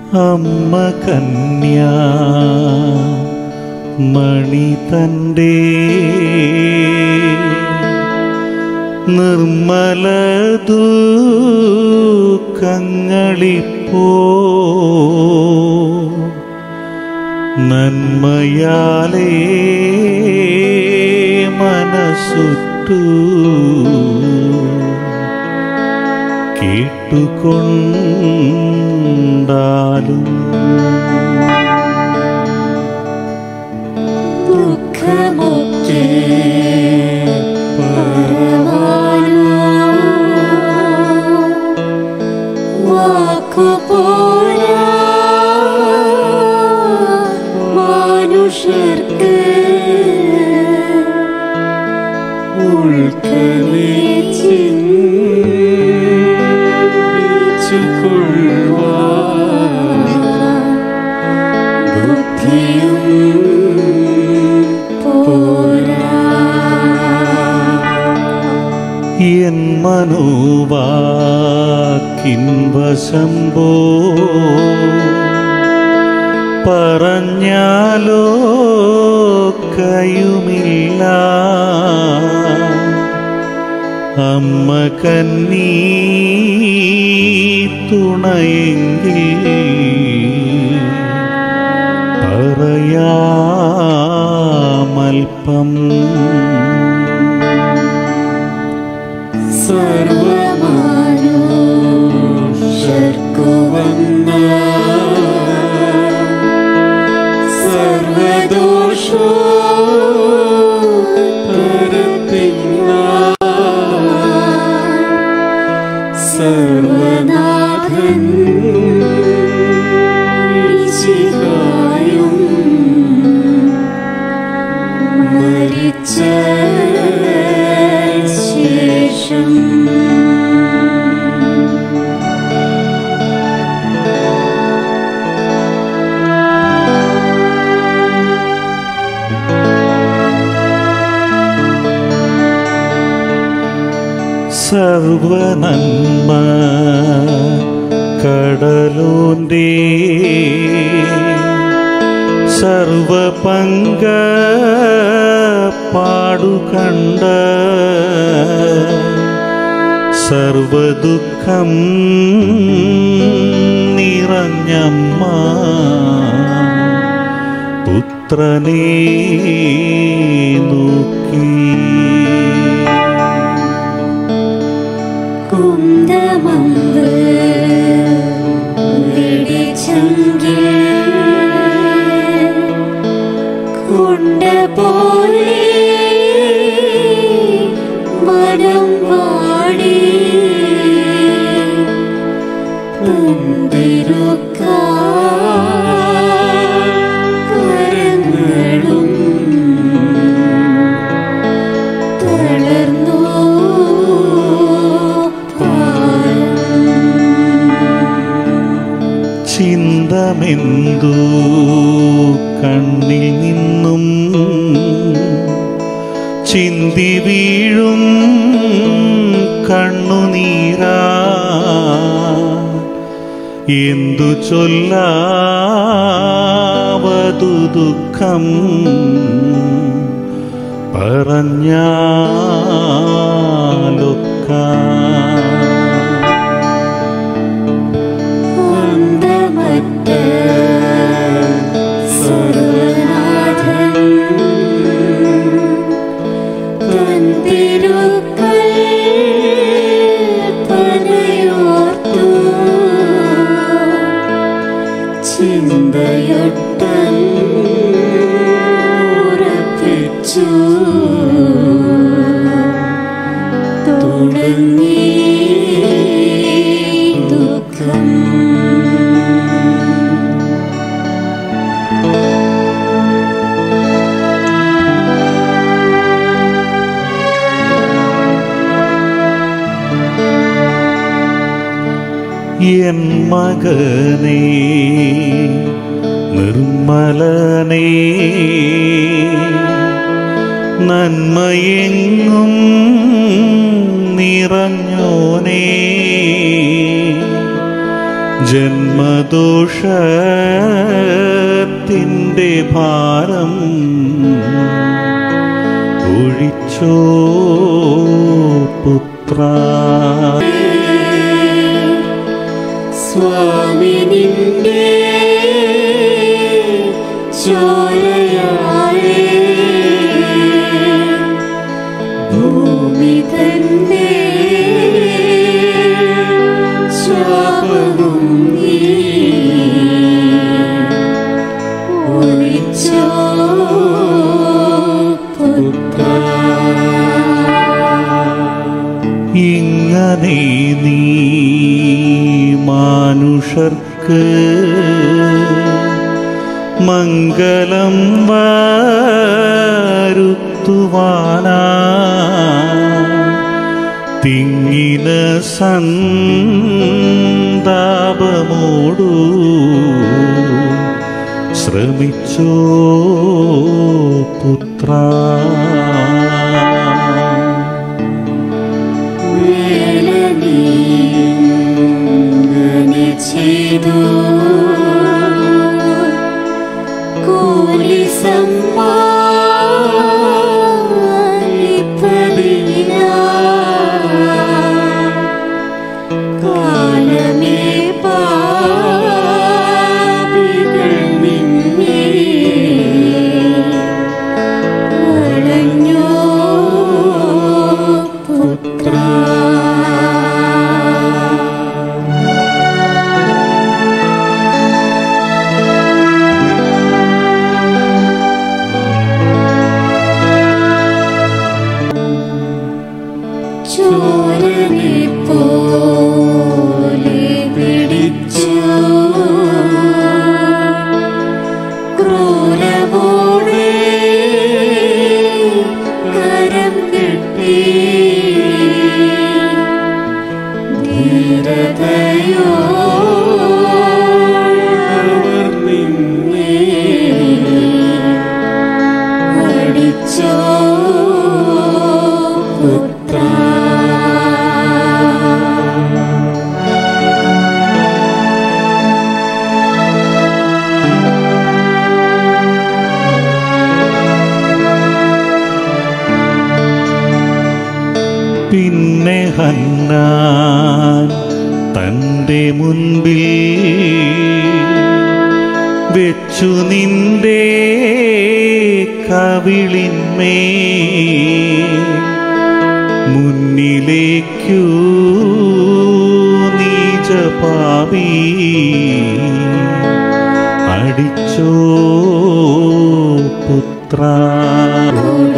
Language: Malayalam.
അമ്മ കന്യാ മണി തൻ്റെ നിർമ്മല ദുഃഖങ്ങളിപ്പോ നന്മയാലേ മനസ്സുറ്റു കേട്ടുകൊണ്ടാലും ദുഃഖമൊക്കെ പരമാനോ വാക്കുപോരാ മനുഷ്യർക്ക് ബുദ്ധിയും പോരാ എൻ മനോവാക്കിൻ വശമ്പോ പറഞ്ഞാലോ കയുമില്ല അമ്മ കന്നീ തുണയെങ്കിൽ പറയാമൽപ്പം സർവമാനുഷർക്കു വന്ന സർവദോഷോ സർവനാഥൻ ശിവായും മരിച്ച ശേഷം സർവനന്മ കടലോന്റെ സർവപങ്ക പാടുകണ്ട സർവദുഃഖം നിറഞ്ഞമ്മ പുത്രനെ നോക്കി കുന്തമമ്പ് വെടിച്ചെങ്കിൽ കൊണ്ടപോലെ മനം വാടി കരങ്ങളും തളർന്നു ചിന്തമെന്തു കണ്ണിൽ നിന്നും ചിന്തി വീഴും കണ്ണുനീരാ എന്തു ചൊല്ലാവതു ദുഃഖം പറഞ്ഞാലൊക്ക അന്തമറ്റ സർവനാഥൻ തന്തിരുക്കൾ പനയോർത്തു ചിന്തയൊട്ടൻ ഉറപ്പിച്ചു തുടങ്ങി ദുഃഖം എൻ മകനേ നിർമ്മലനേ നന്മയെങ്ങും നിറഞ്ഞോനേ ജന്മദോഷത്തിൻ്റെ ഭാരം ഒഴിച്ചോ പുത്ര സ്വാമി നിന്റെ ചോരയാലേ ഭൂമി തന്നെ ശാപവും നീ ഒഴിച്ചോ പുത്ര ഇങ്ങനെ നീ മാനുഷർക്ക് മംഗളം വരുത്തുവാനാ തിങ്ങിന സന്താപമോടു ശ്രമിച്ചോ പുത്ര വേലനീങ്ങനെ ചെയ്തു കൂലി സമ്മാനിപ്പതിന കാലമേ പാപികൾ നിന്നെ വളഞ്ഞോ പുത്ര ചോരനെ പോലെ പിടിച്ചു ക്രൂരമോടെ കരം കെട്ടി ധീരതയോ നിന്നെ അടിച്ചോ പുത്ര പിന്നെ ഹന്നാൻ തൻ്റെ മുൻപിൽ വെച്ചു നിന്റെ കവിളിന്മേ മുന്നിലേക്കു നീജപാവി അടിച്ചോ പുത്ര കൊടു